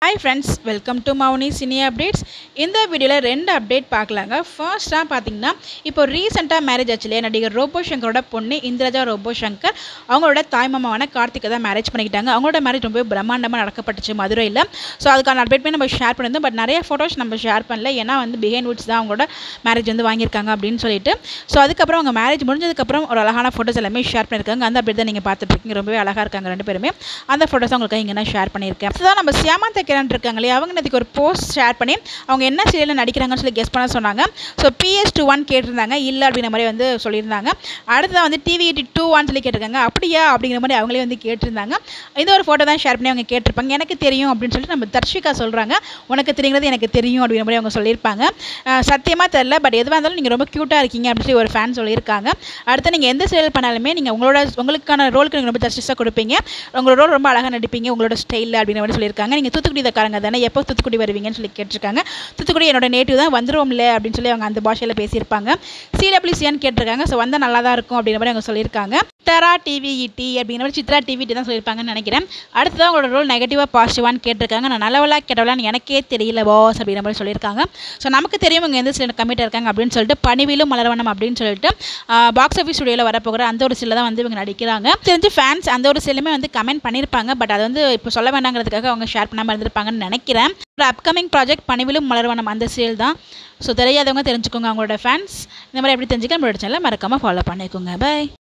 hi friends welcome to Mouni cine updates இந்த வீடியோவில் ரெண்டு அப்டேட் பார்க்கலாங்க ஃபர்ஸ்ட்டாக பார்த்தீங்கன்னா இப்போ ரீசெண்டாக மேரேஜ் ஆச்சு இல்லையா நடிகர் ரோபோ சங்கரோட பொண்ணு இந்திரஜா ரோபோ சங்கர் அவங்களோட தாய்மாமாவான கார்த்திகை தான் மேரேஜ் பண்ணிக்கிட்டாங்க அவங்களோட மேரேஜ் ரொம்ப பிரம்மாண்டமாக நடக்கப்பட்டுச்சு மதுரையில் ஸோ அதுக்கான அப்டேட்மே நம்ம ஷேர் பண்ணியிருந்தோம் பட் நிறைய ஃபோட்டோஸ் நம்ம ஷேர் பண்ணல ஏன்னா வந்து பிஹைண்ட் வுட்ஸ் தான் அவங்களோட மேரேஜ் வந்து வாங்கியிருக்காங்க அப்படின்னு சொல்லிட்டு ஸோ அதுக்கப்புறம் அவங்க மேரேஜ் முடிஞ்சதுக்கப்புறம் ஒரு அழகான ஃபோட்டோஸ் எல்லாமே ஷேர் பண்ணியிருக்காங்க அந்த அப்டேட் தான் நீங்கள் பார்த்துட்டு இருக்கீங்க ரொம்பவே அழகாக இருக்காங்க ரெண்டு பேருமே அந்த ஃபோட்டோஸ் உங்களுக்கு இங்கே நான் ஷேர் பண்ணியிருக்கேன் அதுதான் நம்ம சியாமந்த கிரண் இருக்காங்க இல்லையா அவங்க அதுக்கு ஒரு போஸ்ட் ஷேர் பண்ணி அவங்க என்ன சீரியலில் நடிக்கிறாங்கன்னு சொல்லி கெஸ் பண்ண சொன்னாங்க ஸோ பிஎஸ் டூ ஒன் கேட்டிருந்தாங்க இல்லை அப்படிங்கிற மாதிரி வந்து சொல்லியிருந்தாங்க அடுத்ததான் வந்து டிவி எயிட்டி டூ ஒன் சொல்லி கேட்டிருக்காங்க அப்படியா அப்படிங்கிற மாதிரி அவங்களே வந்து கேட்டிருந்தாங்க இந்த ஒரு ஃபோட்டோ தான் ஷேர் பண்ணி அவங்க கேட்டிருப்பாங்க எனக்கு தெரியும் அப்படின்னு சொல்லிட்டு நம்ம தர்ஷிகா சொல்கிறாங்க உனக்கு தெரியுங்கிறது எனக்கு தெரியும் அப்படிங்கிற மாதிரி அவங்க சொல்லியிருப்பாங்க சத்தியமாக தெரில பட் எதுவாக இருந்தாலும் நீங்கள் ரொம்ப க்யூட்டாக இருக்கீங்க அப்படின்னு சொல்லி ஒரு ஃபேன் சொல்லியிருக்காங்க அடுத்து நீங்கள் எந்த சீரியல் பண்ணாலுமே நீங்கள் உங்களோட உங்களுக்கான ரோலுக்கு நீங்கள் ரொம்ப ஜஸ்டிஸாக கொடுப்பீங்க உங்களோட ரோல் ரொம்ப அழகாக நடிப்பீங்க உங்களோட ஸ்டைலில் அப்படிங்கிற மாதிரி சொல்லியிருக்காங்க நீங்கள் தூத்துக்குடி தக்காரங்க தானே எப்போ தூத்துக்குடி வருவீங்கன்னு சொல்லி கேட்டிருக்காங்க தூத்துக்குடி என்னோட நேட்டிவ் தான் வந்துருவோம்ல அப்படின்னு சொல்லி அவங்க அந்த பாஷையில் பேசியிருப்பாங்க சிடபிள்யூசியான்னு கேட்டிருக்காங்க ஸோ வந்தால் நல்லா தான் இருக்கும் அப்படிங்கிற மாதிரி அவங்க சொல்லியிருக்காங்க சித்ரா டிவிஇடி அப்படிங்கிற மாதிரி சித்ரா டிவிடி தான் சொல்லியிருப்பாங்கன்னு நினைக்கிறேன் அடுத்ததான் உங்களோட ரோல் நெகட்டிவாக பாசிட்டிவான்னு கேட்டிருக்காங்க நான் நல்லவளா கெட்டவளான்னு எனக்கே தெரியல பாஸ் அப்படிங்கிற மாதிரி சொல்லியிருக்காங்க ஸோ நமக்கு தெரியும் இவங்க எந்த சில கம்மிட்டாக இருக்காங்க அப்படின்னு சொல்லிட்டு பணிவிலும் மலர்வனம் அப்படின்னு சொல்லிட்டு பாக்ஸ் ஆஃபீஸ் ஸ்டுடியோவில் வரப்போகிற அந்த ஒரு சில தான் வந்து இவங்க நடிக்கிறாங்க தெரிஞ்சு ஃபேன்ஸ் அந்த ஒரு சிலுமே வந்து கமெண்ட் பண்ணியிருப்பாங்க பட் அது வந்து இப்போ சொல்ல வேண்டாங்கிறதுக்காக அவங்க ஷேர் பண்ணாமல் இருந்திருப்பாங்கன்னு நினைக்கிறேன் ஒரு அப்கமிங் ப்ராஜெக்ட் பணிவிலும் மலர்வனம் அந்த சீரியல் தான் ஸோ தெரியாதவங்க தெரிஞ்சுக்கோங்க அவங்களோட ஃபேன்ஸ் இந்த மாதிரி எப்படி தெரிஞ்சுக்க நம்மளோட சேனலை மறக்காமல் ஃபாலோ பண்ணிக்கோங்க பை